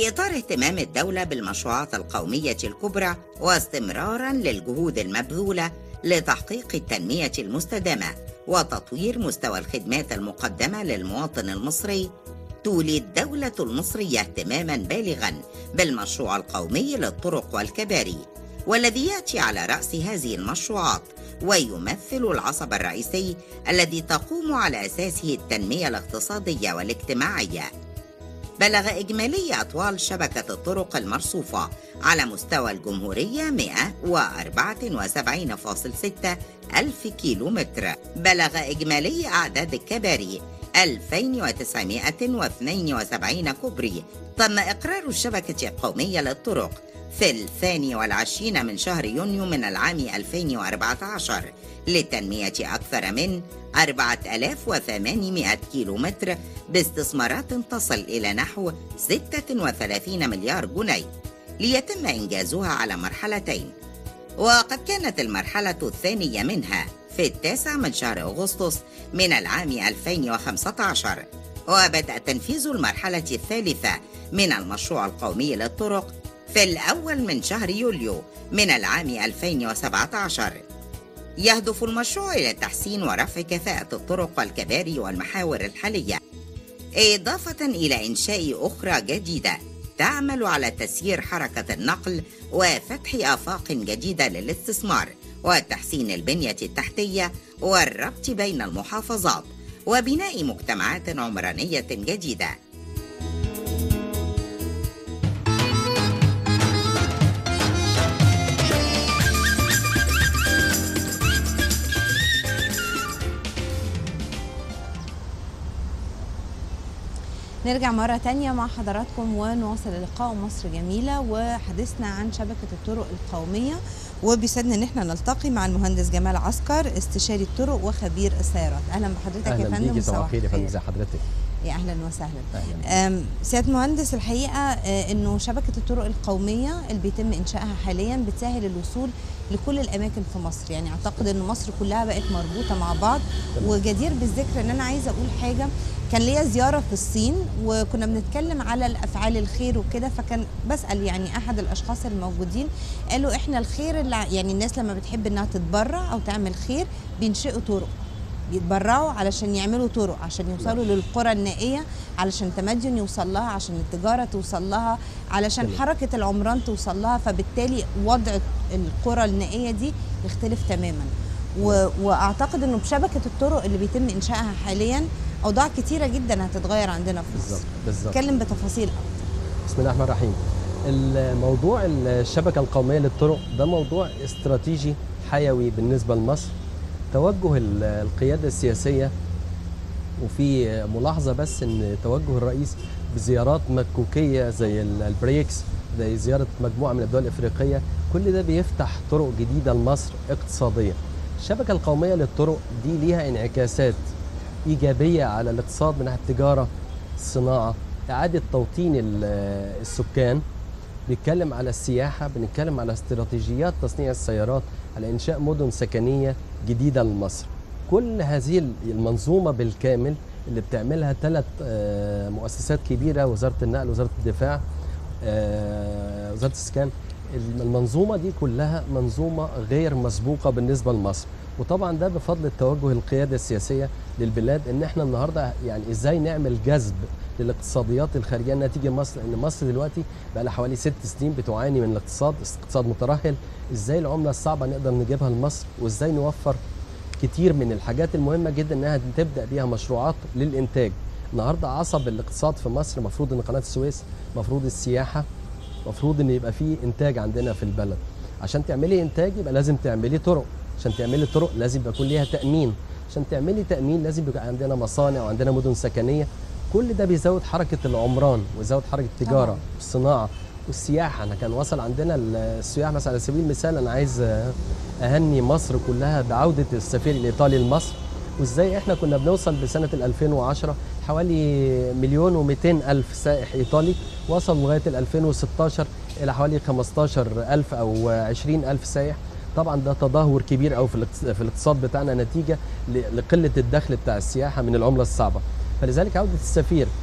في إطار اهتمام الدولة بالمشروعات القومية الكبرى واستمرارا للجهود المبذولة لتحقيق التنمية المستدامة وتطوير مستوى الخدمات المقدمة للمواطن المصري تولي الدولة المصرية اهتماما بالغا بالمشروع القومي للطرق والكباري والذي ياتي على راس هذه المشروعات ويمثل العصب الرئيسي الذي تقوم على اساسه التنميه الاقتصاديه والاجتماعيه بلغ إجمالي أطوال شبكة الطرق المرصوفة على مستوى الجمهورية 174.6 ألف كيلو متر بلغ إجمالي أعداد الكباري 2972 كوبري تم إقرار الشبكة القومية للطرق في الثاني والعشرين من شهر يونيو من العام 2014 لتنمية أكثر من 4800 كيلومتر باستثمارات تصل إلى نحو 36 مليار جنيه ليتم إنجازها على مرحلتين وقد كانت المرحلة الثانية منها في التاسع من شهر أغسطس من العام 2015 وبدأ تنفيذ المرحلة الثالثة من المشروع القومي للطرق في الأول من شهر يوليو من العام 2017 يهدف المشروع إلى تحسين ورفع كفاءة الطرق والكباري والمحاور الحالية إضافة إلى إنشاء أخرى جديدة تعمل على تسيير حركة النقل وفتح آفاق جديدة للاستثمار وتحسين البنية التحتية والربط بين المحافظات وبناء مجتمعات عمرانية جديدة نرجع مرة تانية مع حضراتكم ونواصل اللقاء مصر جميلة وحديثنا عن شبكة الطرق القومية وبيسعدنا ان احنا نلتقي مع المهندس جمال عسكر استشاري الطرق وخبير السيارات اهلا بحضرتك يا اهلا فندم بيكي صباح الخير يا فندم خير. ازي حضرتك يا اهلا وسهلا اهلا أم، سيادة المهندس الحقيقة آه، انه شبكة الطرق القومية اللي بيتم انشائها حاليا بتسهل الوصول لكل الاماكن في مصر يعني اعتقد ان مصر كلها بقت مربوطة مع بعض وجدير بالذكر ان انا عايزة اقول حاجة كان ليا زيارة في الصين وكنا بنتكلم على الافعال الخير وكده فكان بسأل يعني احد الاشخاص الموجودين قالوا احنا الخير اللي ع- يعني الناس لما بتحب انها تتبرع او تعمل خير بينشئوا طرق بيتبرعوا علشان يعملوا طرق عشان يوصلوا للقرى النائية علشان التمدن يوصل لها عشان التجارة توصل لها علشان تمام. حركة العمران توصل لها فبالتالي وضع القرى النائية دي يختلف تماما و... واعتقد انه بشبكة الطرق اللي بيتم انشائها حاليا اوضاع كتيرة جدا هتتغير عندنا في بالظبط مصر بالظبط اتكلم بتفاصيل اكتر بسم الله الرحمن الرحيم الموضوع الشبكه القوميه للطرق ده موضوع استراتيجي حيوي بالنسبه لمصر توجه ال- القياده السياسيه وفي ملاحظه بس ان توجه الرئيس بزيارات مكوكيه زي ال- البريكس زي زياره مجموعه من الدول الافريقيه كل ده بيفتح طرق جديده لمصر اقتصاديه الشبكه القوميه للطرق دي ليها انعكاسات ايجابيه على الاقتصاد من ناحيه التجاره الصناعه اعاده توطين ال- السكان بنتكلم على السياحه بنتكلم على استراتيجيات تصنيع السيارات على انشاء مدن سكنيه جديده لمصر كل هذه المنظومه بالكامل اللي بتعملها ثلاث مؤسسات كبيره وزاره النقل وزاره الدفاع آه، وزاره الاسكان المنظومه دي كلها منظومه غير مسبوقه بالنسبه لمصر وطبعا ده بفضل التوجه القياده السياسيه للبلاد ان احنا النهارده يعني ازاي نعمل جذب للاقتصاديات الخارجيه نتيجه مصر لان مصر دلوقتي بقى لها حوالي ست سنين بتعاني من الاقتصاد اقتصاد مترهل ازاي العمله الصعبه نقدر نجيبها لمصر وازاي نوفر كتير من الحاجات المهمه جدا انها تبدا بيها مشروعات للانتاج النهارده عصب الاقتصاد في مصر المفروض ان قناه السويس مفروض السياحه مفروض ان يبقى فيه انتاج عندنا في البلد عشان تعملي انتاج يبقى لازم تعملي طرق عشان تعملي طرق لازم يكون ليها تامين عشان تعملي تامين لازم يبقى عندنا مصانع وعندنا مدن سكنيه كل ده بيزود حركه العمران ويزود حركه التجاره طبعاً. والصناعه والسياحه انا كان وصل عندنا السياح مثلا على سبيل المثال انا عايز اهني مصر كلها بعوده السفير الايطالي لمصر وازاي احنا كنا بنوصل بسنه ال 2010 حوالي مليون و200 الف سائح ايطالي وصل لغايه ال 2016 الى حوالي 15 الف او 20 الف سائح طبعا ده تدهور كبير قوي في الاقتص- في الاقتصاد بتاعنا نتيجه ل- لقله الدخل بتاع السياحه من العمله الصعبه فلذلك عوده السفير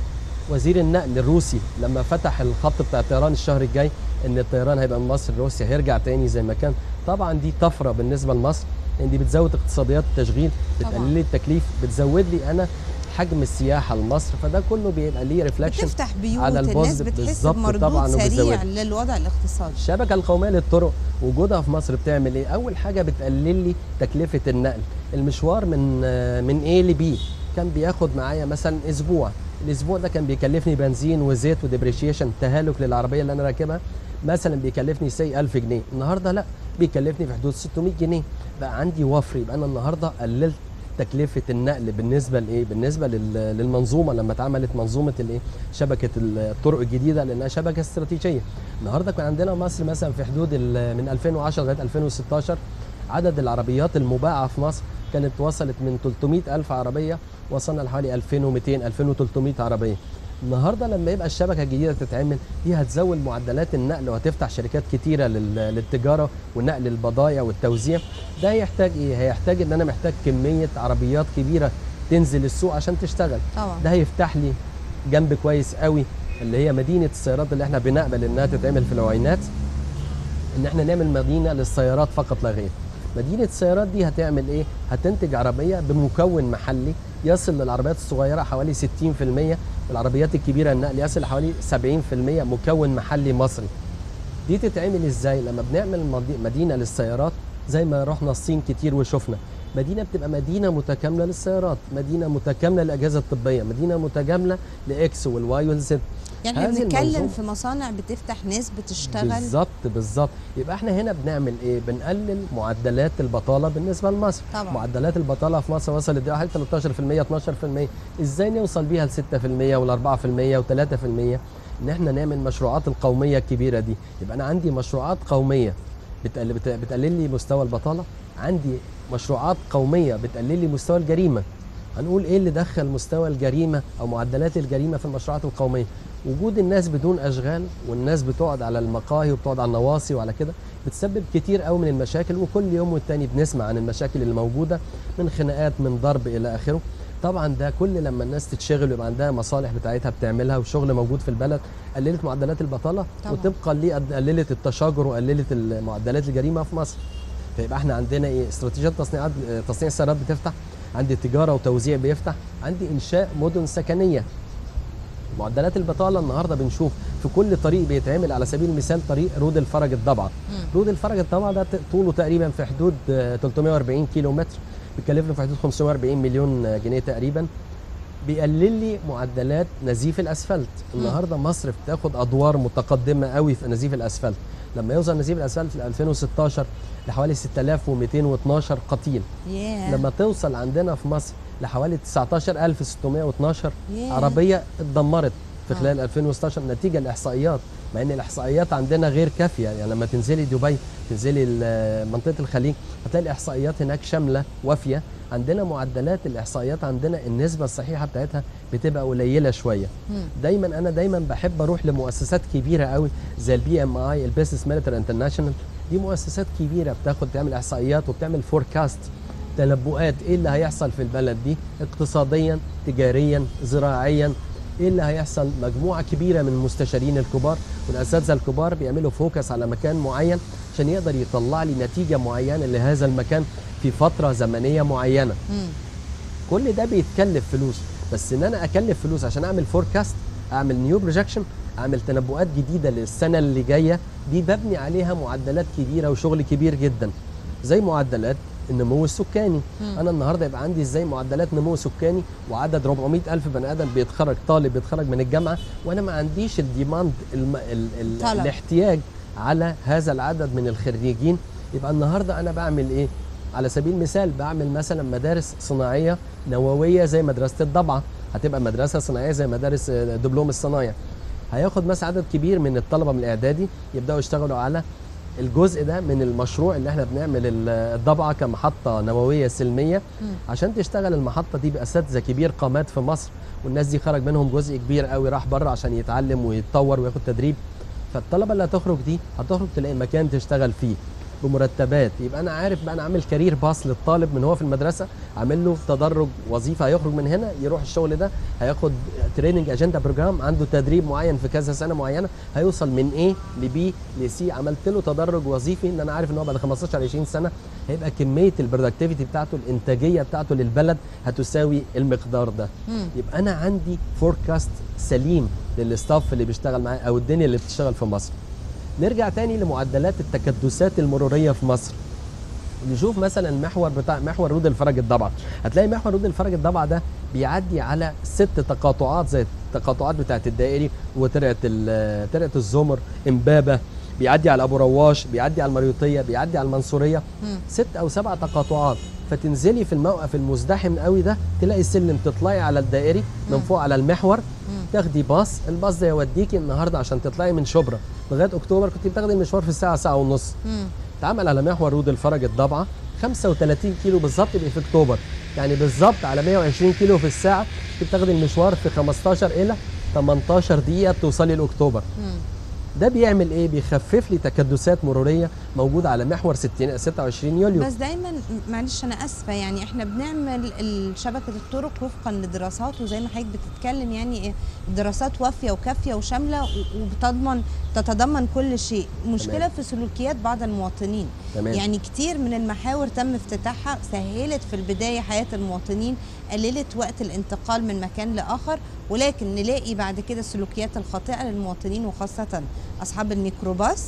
وزير النقل الروسي لما فتح الخط بتاع الطيران الشهر الجاي ان الطيران هيبقى من مصر لروسيا هيرجع تاني زي ما كان طبعا دي طفره بالنسبه لمصر لان دي بتزود اقتصاديات التشغيل طبعاً. بتقلل لي التكليف بتزود لي انا حجم السياحه لمصر فده كله بيبقى ليه ريفلكشن بتفتح بيوت على الناس البوزيتيف بتحس بالظبط بمردود طبعاً سريع وبتزودها. للوضع الاقتصادي الشبكه القوميه للطرق وجودها في مصر بتعمل ايه اول حاجه بتقلل لي تكلفه النقل المشوار من آه، من A ل B كان بياخد معايا مثلا اسبوع الاسبوع ده كان بيكلفني بنزين وزيت وديبريشيشن تهالك للعربيه اللي انا راكبها مثلا بيكلفني سي 1000 جنيه النهارده لا بيكلفني في حدود 600 جنيه بقى عندي وفر يبقى انا النهارده قللت تكلفه النقل بالنسبه لايه بالنسبه لل- للمنظومه لما اتعملت منظومه الايه شبكه الطرق الجديده لانها شبكه استراتيجيه النهارده كان عندنا مصر مثلا في حدود ال- من 2010 لغايه 2016 عدد العربيات المباعه في مصر كانت وصلت من 300 الف عربيه وصلنا لحوالي 2200 2300 عربيه النهارده لما يبقى الشبكه الجديده تتعمل دي هتزود معدلات النقل وهتفتح شركات كتيره لل- للتجاره ونقل البضائع والتوزيع ده هيحتاج ايه هيحتاج ان انا محتاج كميه عربيات كبيره تنزل السوق عشان تشتغل طبعا ده هيفتح لي جنب كويس قوي اللي هي مدينه السيارات اللي احنا بنقبل انها تتعمل في العوينات ان احنا نعمل مدينه للسيارات فقط لا غير مدينه السيارات دي هتعمل ايه هتنتج عربيه بمكون محلي يصل للعربيات الصغيره حوالي 60% والعربيات الكبيره النقل يصل لحوالي 70% مكون محلي مصري دي تتعمل ازاي لما بنعمل مدي- مدينه للسيارات زي ما رحنا الصين كتير وشفنا مدينه بتبقى مدينه متكامله للسيارات مدينه متكامله للاجهزه الطبيه مدينه متكامله لاكس والواي والزد يعني احنا هذه بنتكلم المنظومة- في مصانع بتفتح ناس بتشتغل بالظبط بالظبط يبقى احنا هنا بنعمل ايه بنقلل معدلات البطاله بالنسبه لمصر طبعا. معدلات البطاله في مصر وصلت دلوقتي 13% 12% ازاي نوصل بيها ل 6% ولا 4% و3% ان احنا نعمل مشروعات القوميه الكبيره دي يبقى انا عندي مشروعات قوميه بتقل- بت- بتقلل لي مستوى البطاله عندي مشروعات قوميه بتقلل لي مستوى الجريمه هنقول ايه اللي دخل مستوى الجريمه او معدلات الجريمه في المشروعات القوميه وجود الناس بدون اشغال والناس بتقعد على المقاهي وبتقعد على النواصي وعلى كده بتسبب كتير قوي من المشاكل وكل يوم والتاني بنسمع عن المشاكل اللي موجوده من خناقات من ضرب الى اخره طبعا ده كل لما الناس تتشغل ويبقى عندها مصالح بتاعتها بتعملها وشغل موجود في البلد قللت معدلات البطاله طبعاً. وطبقا ليه قد- قللت التشاجر وقللت معدلات الجريمه في مصر فيبقى احنا عندنا ايه استراتيجيات تصنيعات تصنيع السيارات بتفتح عندي تجاره وتوزيع بيفتح عندي انشاء مدن سكنيه معدلات البطاله النهارده بنشوف في كل طريق بيتعمل على سبيل المثال طريق رود الفرج الضبعه مم. رود الفرج الضبعه ده ت- طوله تقريبا في حدود آه، 340 كيلو متر بيكلفنا في حدود 540 مليون آه، جنيه تقريبا بيقلل لي معدلات نزيف الاسفلت النهارده مصر بتاخد ادوار متقدمه قوي في نزيف الاسفلت لما يوصل نزيف الاسفلت في 2016 لحوالي 6212 قتيل ياه لما توصل عندنا في مصر لحوالي 19612 ياه. عربيه اتدمرت في آه. خلال 2016 نتيجه الاحصائيات مع ان الاحصائيات عندنا غير كافيه يعني لما تنزلي دبي تنزلي ال- منطقه الخليج هتلاقي الاحصائيات هناك شامله وافيه عندنا معدلات الاحصائيات عندنا النسبه الصحيحه بتاعتها بتبقى قليله شويه مم. دايما انا دايما بحب اروح لمؤسسات كبيره قوي زي البي ام اي البيزنس ميلتر انترناشونال دي مؤسسات كبيره بتاخد تعمل احصائيات وبتعمل فوركاست تنبؤات ايه اللي هيحصل في البلد دي اقتصاديا تجاريا زراعيا ايه اللي هيحصل مجموعه كبيره من المستشارين الكبار والاساتذه الكبار بيعملوا فوكس على مكان معين عشان يقدر يطلع لي نتيجه معينه لهذا المكان في فتره زمنيه معينه مم. كل ده بيتكلف فلوس بس ان انا اكلف فلوس عشان اعمل فوركاست اعمل نيو بروجكشن اعمل تنبؤات جديده للسنه اللي جايه دي ببني عليها معدلات كبيره وشغل كبير جدا زي معدلات النمو السكاني مم. انا النهارده يبقى عندي ازاي معدلات نمو سكاني وعدد 400 الف بني ادم بيتخرج طالب بيتخرج من الجامعه وانا ما عنديش الديماند الم... ال... ال... طلب. الاحتياج على هذا العدد من الخريجين يبقى النهارده انا بعمل ايه على سبيل المثال بعمل مثلا مدارس صناعيه نوويه زي مدرسه الضبعه هتبقى مدرسه صناعيه زي مدارس آه، دبلوم الصنايع هياخد مثلا عدد كبير من الطلبه من الاعدادي يبداوا يشتغلوا على الجزء ده من المشروع اللي احنا بنعمل ال- الضبعه كمحطه نوويه سلميه مم. عشان تشتغل المحطه دي باساتذه كبير قامات في مصر والناس دي خرج منهم جزء كبير قوي راح بره عشان يتعلم ويتطور وياخد تدريب فالطلبه اللي هتخرج دي هتخرج تلاقي مكان تشتغل فيه بمرتبات يبقى انا عارف بقى انا عامل كارير باص للطالب من هو في المدرسه عامل له تدرج وظيفه هيخرج من هنا يروح الشغل ده هياخد تريننج اجندا بروجرام عنده تدريب معين في كذا سنه معينه هيوصل من A لبي لسي عملت له تدرج وظيفي ان انا عارف ان هو بعد 15 20 سنه هيبقى كميه البرودكتيفيتي بتاعته الانتاجيه بتاعته للبلد هتساوي المقدار ده مم. يبقى انا عندي فوركاست سليم للاستاف اللي بيشتغل معايا او الدنيا اللي بتشتغل في مصر نرجع تاني لمعدلات التكدسات المروريه في مصر نشوف مثلا المحور بتاع محور رود الفرج الضبع هتلاقي محور رود الفرج الضبع ده بيعدي على ست تقاطعات زي التقاطعات بتاعت الدائري وترعه ال- ترعه الزمر امبابه بيعدي على ابو رواش بيعدي على المريوطيه بيعدي على المنصوريه مم. ست او سبع تقاطعات فتنزلي في الموقف المزدحم قوي ده تلاقي السلم تطلعي على الدائري من مم. فوق على المحور مم. تاخدي باص الباص ده يوديكي النهارده عشان تطلعي من شبرا لغايه اكتوبر كنت بتاخدي المشوار في الساعه ساعه ونص مم. اتعمل على محور رود الفرج الضبعه 35 كيلو بالظبط يبقى في اكتوبر يعني بالظبط على 120 كيلو في الساعه كنت بتاخدي المشوار في 15 الى 18 دقيقه توصلي لاكتوبر مم. ده بيعمل ايه بيخفف لي تكدسات مروريه موجوده على محور 60 26 يوليو بس دايما معلش انا اسفه يعني احنا بنعمل ال- شبكه الطرق وفقا لدراسات وزي ما حضرتك بتتكلم يعني إيه، دراسات وافيه وكافيه وشامله و- وبتضمن تتضمن كل شيء مشكله تمام. في سلوكيات بعض المواطنين تمام يعني كتير من المحاور تم افتتاحها سهلت في البدايه حياه المواطنين قللت وقت الانتقال من مكان لاخر ولكن نلاقي بعد كده السلوكيات الخاطئه للمواطنين وخاصه اصحاب الميكروباص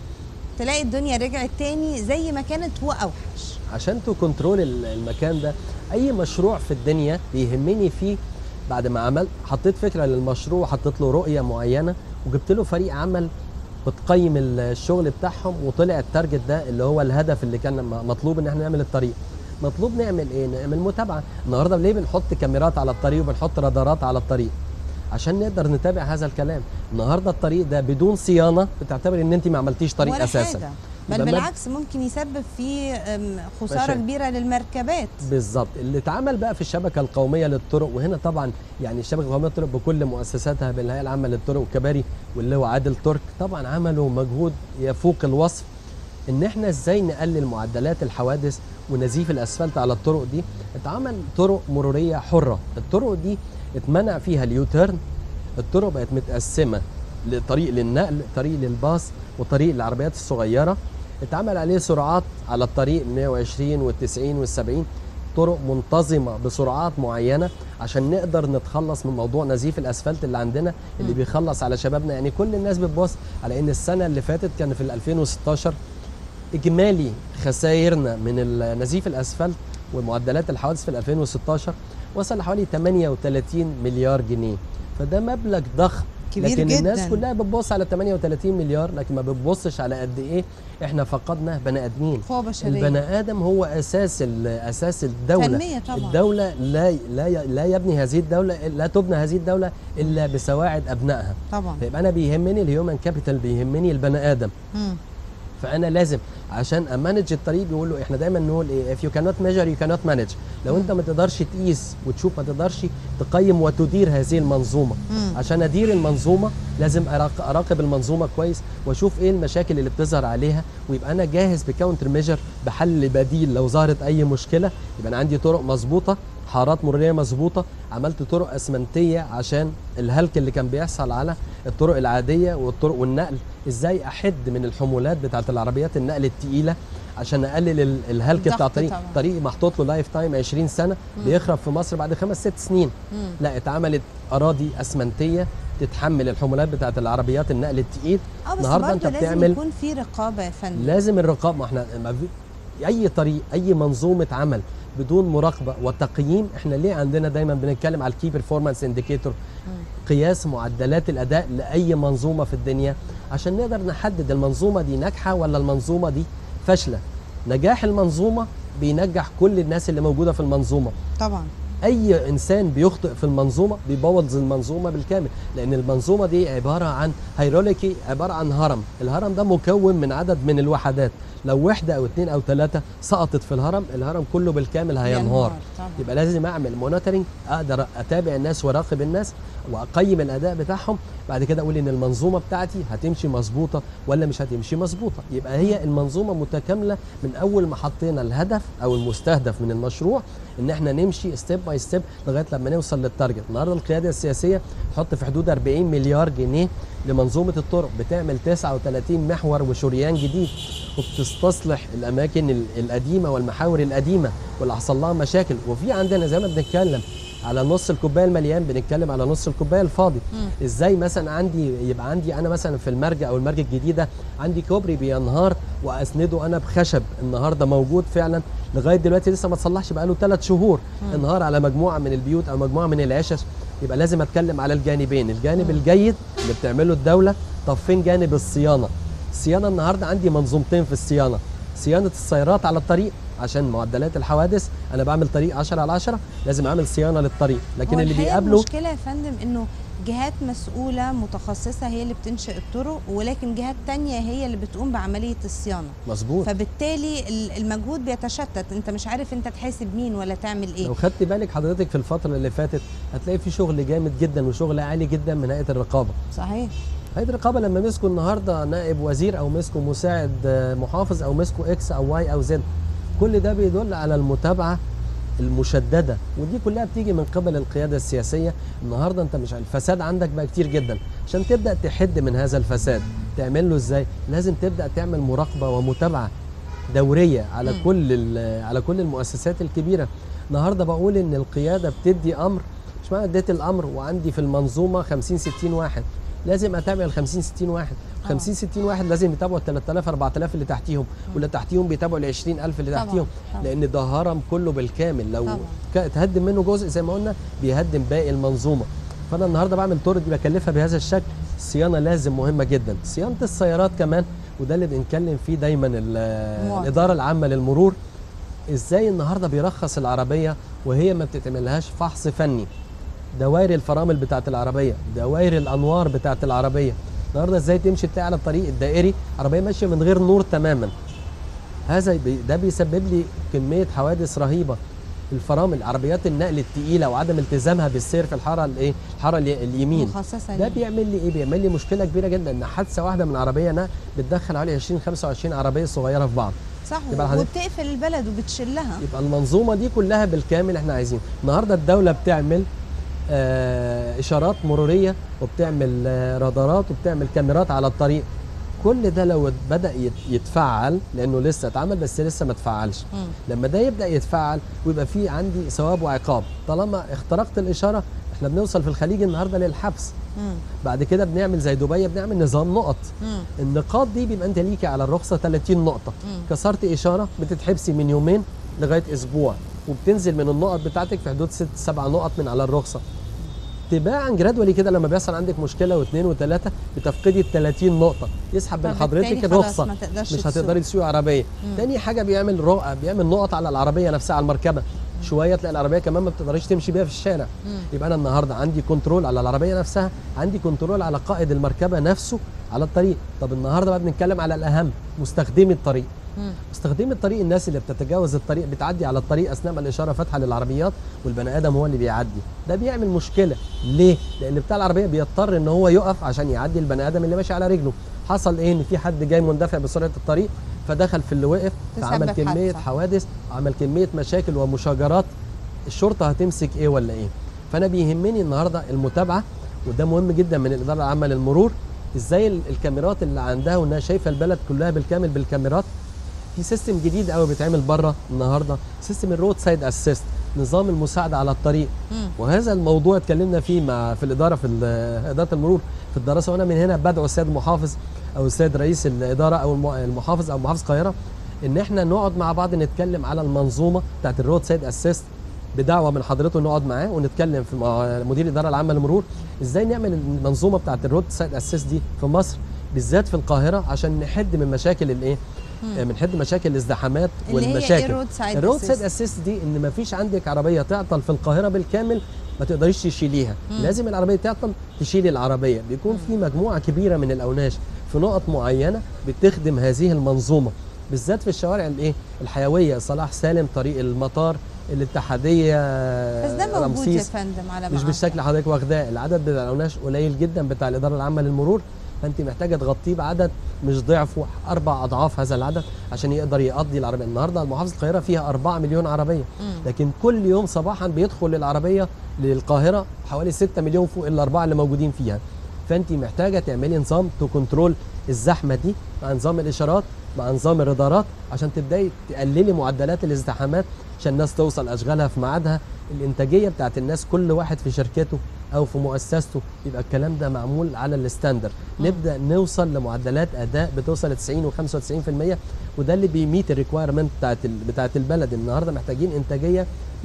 تلاقي الدنيا رجعت تاني زي ما كانت واوحش عشان تو كنترول ال- المكان ده اي مشروع في الدنيا بيهمني فيه بعد ما عملت حطيت فكره للمشروع حطيت له رؤيه معينه وجبت له فريق عمل بتقيم ال- الشغل بتاعهم وطلع التارجت ده اللي هو الهدف اللي كان م- مطلوب ان احنا نعمل الطريق مطلوب نعمل ايه نعمل متابعه النهارده ليه بنحط كاميرات على الطريق وبنحط رادارات على الطريق عشان نقدر نتابع هذا الكلام النهارده الطريق ده بدون صيانه بتعتبر ان انت ما عملتيش طريق ولا اساسا حاجة. بل يبقى ما- بالعكس ممكن يسبب في أم، خساره مشاكل. كبيره للمركبات بالظبط اللي اتعمل بقى في الشبكه القوميه للطرق وهنا طبعا يعني الشبكه القوميه للطرق بكل مؤسساتها بالهيئه العامه للطرق والكباري واللي هو عادل ترك طبعا عملوا مجهود يفوق الوصف ان احنا ازاي نقلل معدلات الحوادث ونزيف الاسفلت على الطرق دي اتعمل طرق مروريه حره الطرق دي اتمنع فيها اليوتيرن الطرق بقت متقسمه لطريق للنقل طريق للباص وطريق للعربيات الصغيره اتعمل عليه سرعات على الطريق 120 وال90 وال70 طرق منتظمه بسرعات معينه عشان نقدر نتخلص من موضوع نزيف الاسفلت اللي عندنا اللي مم. بيخلص على شبابنا يعني كل الناس بتبص على ان السنه اللي فاتت كان في ال 2016 اجمالي خسائرنا من ال- نزيف الاسفلت ومعدلات الحوادث في ال 2016 وصل لحوالي 38 مليار جنيه فده مبلغ ضخم كبير لكن جدا الناس كلها بتبص على 38 مليار لكن ما بتبصش على قد ايه احنا فقدنا بني ادمين قوه بشريه البني ادم هو اساس ال- اساس الدوله تنميه طبعا الدوله لا لا لا يبني هذه الدوله لا تبنى هذه الدوله الا بسواعد ابنائها طبعا فيبقى انا بيهمني الهيومن كابيتال بيهمني البني ادم مم. فانا لازم عشان امانج الطريق بيقول له احنا دايما نقول ايه if you cannot measure you cannot manage لو انت ما تقدرش تقيس وتشوف ما تقدرش تقيم وتدير هذه المنظومه مم. عشان ادير المنظومه لازم أراق- اراقب المنظومه كويس واشوف ايه المشاكل اللي بتظهر عليها ويبقى انا جاهز بكاونتر ميجر بحل بديل لو ظهرت اي مشكله يبقى انا عندي طرق مظبوطه حارات مروريه مظبوطه عملت طرق اسمنتيه عشان الهلك اللي كان بيحصل على الطرق العاديه والطرق والنقل ازاي احد من الحمولات بتاعت العربيات النقل الثقيله عشان اقلل ال- الهلك بتاع الضغط الطريق طبعاً. طريق محطوط له لايف تايم 20 سنه مم. بيخرب في مصر بعد خمس ست سنين مم. لا اتعملت اراضي اسمنتيه تتحمل الحمولات بتاعت العربيات النقل الثقيل اه بس النهاردة برضه أنت لازم بتعمل- يكون في رقابه يا فندم لازم الرقابه ما احنا ما في اي طريق اي منظومه عمل بدون مراقبه وتقييم احنا ليه عندنا دايما بنتكلم على الكي بيرفورمانس انديكيتور مم. قياس معدلات الاداء لاي منظومه في الدنيا عشان نقدر نحدد المنظومه دي ناجحه ولا المنظومه دي فاشله نجاح المنظومه بينجح كل الناس اللي موجوده في المنظومه طبعا اي انسان بيخطئ في المنظومه بيبوظ المنظومه بالكامل لان المنظومه دي عباره عن هيروليكي عباره عن هرم الهرم ده مكون من عدد من الوحدات لو وحده او اتنين او ثلاثه سقطت في الهرم الهرم كله بالكامل هينهار طبعا يبقى لازم اعمل مونيتورنج اقدر اتابع الناس واراقب الناس واقيم الاداء بتاعهم بعد كده اقول ان المنظومه بتاعتي هتمشي مظبوطه ولا مش هتمشي مظبوطه يبقى هي المنظومه متكامله من اول ما حطينا الهدف او المستهدف من المشروع ان احنا نمشي ستيب باي ستيب لغايه لما نوصل للتارجت النهارده القياده السياسيه تحط في حدود 40 مليار جنيه لمنظومه الطرق بتعمل 39 محور وشريان جديد وبتستصلح الاماكن ال- القديمه والمحاور القديمه واللي حصل لها مشاكل وفي عندنا زي ما بنتكلم على نص الكوبايه المليان بنتكلم على نص الكوبايه الفاضي مم. ازاي مثلا عندي يبقى عندي انا مثلا في المرجع او المرجع الجديده عندي كوبري بينهار واسنده انا بخشب النهارده موجود فعلا لغايه دلوقتي لسه ما تصلحش بقاله ثلاث شهور مم. انهار على مجموعه من البيوت او مجموعه من العشش يبقى لازم اتكلم على الجانبين الجانب مم. الجيد اللي بتعمله الدوله طب فين جانب الصيانه الصيانه النهارده عندي منظومتين في الصيانه صيانه السيارات على الطريق عشان معدلات الحوادث انا بعمل طريق 10 على 10 لازم اعمل صيانه للطريق لكن هو اللي الحقيقة بيقابله المشكلة يا فندم انه جهات مسؤولة متخصصة هي اللي بتنشئ الطرق ولكن جهات تانية هي اللي بتقوم بعملية الصيانة مظبوط فبالتالي ال- المجهود بيتشتت انت مش عارف انت تحاسب مين ولا تعمل ايه لو خدت بالك حضرتك في الفتره اللي فاتت هتلاقي في شغل جامد جدا وشغل عالي جدا من هيئه الرقابه صحيح هيئه الرقابه لما مسكوا النهارده نائب وزير او مسكوا مساعد آه، محافظ او مسكوا اكس او واي او زد كل ده بيدل على المتابعه المشدده ودي كلها بتيجي من قبل القياده السياسيه النهارده انت مش الفساد عندك بقى كتير جدا عشان تبدا تحد من هذا الفساد تعمل له ازاي لازم تبدا تعمل مراقبه ومتابعه دوريه على مم. كل ال- على كل المؤسسات الكبيره النهارده بقول ان القياده بتدي امر مش معنى اديت الامر وعندي في المنظومه 50 60 واحد لازم اتابع ال 50 60 واحد آه. 50 60 واحد لازم يتابعوا ال 3000 4000 اللي تحتيهم واللي تحتيهم بيتابعوا ال 20000 اللي طبعاً، تحتيهم طبعاً. لان ده هرم كله بالكامل لو طبعاً. ك- اتهدم منه جزء زي ما قلنا بيهدم باقي المنظومه فانا النهارده بعمل طرق دي بكلفها بهذا الشكل الصيانه لازم مهمه جدا صيانه السيارات كمان وده اللي بنتكلم فيه دايما ال- المواطن. الاداره العامه للمرور ازاي النهارده بيرخص العربيه وهي ما بتتعملهاش فحص فني دوائر الفرامل بتاعت العربيه دوائر الانوار بتاعت العربيه النهارده ازاي تمشي تلاقي على الطريق الدائري عربيه ماشيه من غير نور تماما هذا بي ده بيسبب لي كميه حوادث رهيبه الفرامل عربيات النقل الثقيله وعدم التزامها بالسير في الحاره الايه الحاره الي- اليمين مخصصة ده ليه. بيعمل لي ايه بيعمل لي مشكله كبيره جدا ان حادثه واحده من عربيه نقل بتدخل حوالي 20 25 عربيه صغيره في بعض صح يبقى حضرتك- وبتقفل البلد وبتشلها يبقى المنظومه دي كلها بالكامل احنا عايزين النهارده الدوله بتعمل آه اشارات مروريه وبتعمل آه رادارات وبتعمل كاميرات على الطريق كل ده لو بدا يت- يتفعل لانه لسه اتعمل بس لسه ما اتفعلش مم. لما ده يبدا يتفعل ويبقى في عندي ثواب وعقاب طالما اخترقت الاشاره احنا بنوصل في الخليج النهارده للحبس مم. بعد كده بنعمل زي دبي بنعمل نظام نقط مم. النقاط دي بيبقى انت ليكي على الرخصه 30 نقطه مم. كسرت اشاره بتتحبسي من يومين لغايه اسبوع وبتنزل من النقط بتاعتك في حدود ست سبع نقط من على الرخصه تباعا جرادولي كده لما بيحصل عندك مشكله واثنين وثلاثه بتفقدي ال 30 نقطه يسحب من فبالتالي حضرتك خلاص الرخصه ما تقدرش مش تسوق. هتقدري تسوقي عربيه مم. تاني حاجه بيعمل رقعه بيعمل نقط على العربيه نفسها على المركبه شويه تلاقي العربيه كمان ما بتقدريش تمشي بيها في الشارع مم. يبقى انا النهارده عندي كنترول على العربيه نفسها عندي كنترول على قائد المركبه نفسه على الطريق طب النهارده بقى بنتكلم على الاهم مستخدمي الطريق مم. مستخدمي الطريق الناس اللي بتتجاوز الطريق بتعدي على الطريق اثناء ما الاشاره فاتحه للعربيات والبني ادم هو اللي بيعدي ده بيعمل مشكله ليه لان بتاع العربيه بيضطر ان هو يقف عشان يعدي البني ادم اللي ماشي على رجله حصل ايه ان في حد جاي مندفع بسرعه الطريق فدخل في اللي وقف فعمل تسبب كميه حادثة. حوادث وعمل كميه مشاكل ومشاجرات الشرطه هتمسك ايه ولا ايه فانا بيهمني النهارده المتابعه وده مهم جدا من الاداره العامه للمرور ازاي ال- الكاميرات اللي عندها وانها شايفه البلد كلها بالكامل بالكاميرات في سيستم جديد قوي بيتعمل بره النهارده سيستم الرود سايد اسيست نظام المساعده على الطريق مم. وهذا الموضوع اتكلمنا فيه مع في الاداره في ال- اداره المرور في الدراسه وانا من هنا بدعو السيد المحافظ او السيد رئيس الاداره او الم- المحافظ او محافظ القاهره ان احنا نقعد مع بعض نتكلم على المنظومه بتاعت الرود سايد اسيست بدعوه من حضرته نقعد معاه ونتكلم في مع مدير الاداره العامه للمرور ازاي نعمل المنظومه بتاعت الرود سايد اسيست دي في مصر بالذات في القاهره عشان نحد من مشاكل الايه مم. بنحد مشاكل الازدحامات اللي هي ايه والمشاكل رود سايد الرود أسيست؟ سايد اسيست دي ان ما فيش عندك عربيه تعطل في القاهره بالكامل ما تقدريش تشيليها مم. لازم العربيه تعطل تشيلي العربيه بيكون في مجموعه كبيره من الاوناش في نقط معينه بتخدم هذه المنظومه بالذات في الشوارع الايه الحيويه صلاح سالم طريق المطار الاتحاديه بس ده موجود يا رمسيس فندم على ما مش أعتقد. بالشكل اللي حضرتك واخداه العدد بتاع الأوناش قليل جدا بتاع الاداره العامه للمرور فانت محتاجه تغطيه بعدد مش ضعفه اربع اضعاف هذا العدد عشان يقدر يقضي العربيه النهارده محافظه القاهره فيها 4 مليون عربيه مم. لكن كل يوم صباحا بيدخل العربيه للقاهره حوالي 6 مليون فوق الاربعه اللي موجودين فيها فانت محتاجه تعملي نظام تكنترول الزحمه دي مع نظام الاشارات مع نظام الرادارات عشان تبداي تقللي معدلات الازدحامات عشان الناس توصل اشغالها في ميعادها الانتاجيه بتاعت الناس كل واحد في شركته او في مؤسسته يبقى الكلام ده معمول على الستاندر نبدا نوصل لمعدلات اداء بتوصل ل 90 و95% وده اللي بيميت الريكوايرمنت بتاعت ال- بتاعت البلد النهارده محتاجين انتاجيه 100%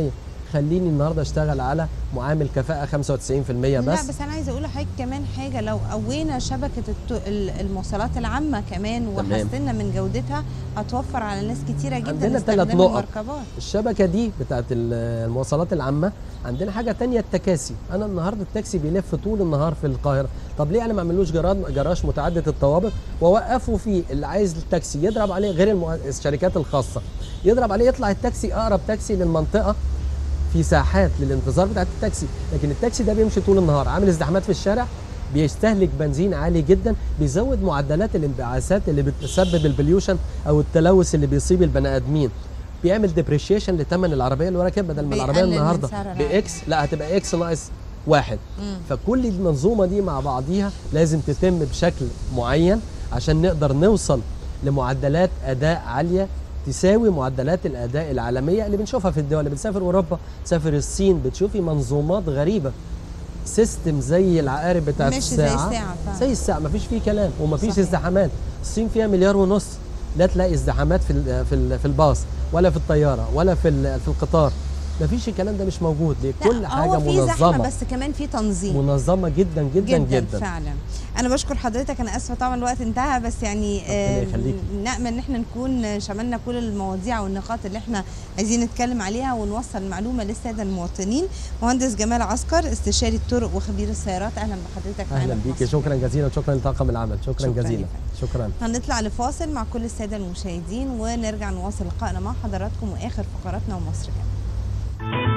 خليني النهارده اشتغل على معامل كفاءه 95% لا بس بس انا عايزه اقول لحضرتك كمان حاجه لو قوينا شبكه الت- ال- المواصلات العامه كمان تمام. وحسنا من جودتها هتوفر على ناس كتيره جدا عندنا استخدام ثلاث نقط. المركبات الشبكه دي بتاعت ال- المواصلات العامه عندنا حاجه تانية التكاسي انا النهارده التاكسي بيلف طول النهار في القاهره طب ليه انا ما اعملوش جراد جراج متعدد الطوابق واوقفه فيه اللي عايز التاكسي يضرب عليه غير المؤ- الشركات الخاصه يضرب عليه يطلع التاكسي اقرب تاكسي للمنطقه في ساحات للانتظار بتاعت التاكسي لكن التاكسي ده بيمشي طول النهار عامل ازدحامات في الشارع بيستهلك بنزين عالي جدا بيزود معدلات الانبعاثات اللي بتسبب البليوشن او التلوث اللي بيصيب البني ادمين بيعمل ديبريشيشن لثمن العربيه اللي راكب بدل ما العربيه بيقلل من النهارده سعر العربية. باكس لا هتبقى اكس ناقص واحد مم. فكل المنظومه دي مع بعضيها لازم تتم بشكل معين عشان نقدر نوصل لمعدلات اداء عاليه تساوي معدلات الاداء العالميه اللي بنشوفها في الدول اللي بتسافر اوروبا تسافر الصين بتشوفي منظومات غريبه سيستم زي العقارب بتاعت ماشي زي الساعه الساعة فعلا. زي الساعه مفيش فيه كلام ومفيش صحيح. ازدحامات الصين فيها مليار ونص لا تلاقي ازدحامات في ال- في ال- في الباص ولا في الطياره ولا في ال- في القطار مفيش الكلام ده مش موجود ليه لا، كل حاجه هو في زحمه منظمه بس كمان في تنظيم منظمه جدا جدا جدا, جدا, فعلا انا بشكر حضرتك انا اسفه طبعا الوقت انتهى بس يعني آه، يخليكي. نامل ان احنا نكون شملنا كل المواضيع والنقاط اللي احنا عايزين نتكلم عليها ونوصل المعلومه للساده المواطنين مهندس جمال عسكر استشاري الطرق وخبير السيارات اهلا بحضرتك معانا اهلا في بيكي مصر. شكرا جزيلا شكرا لطاقم العمل شكرا, شكراً جزيلا لك. شكرا هنطلع لفاصل مع كل الساده المشاهدين ونرجع نواصل لقائنا مع حضراتكم واخر فقراتنا ومصر كمان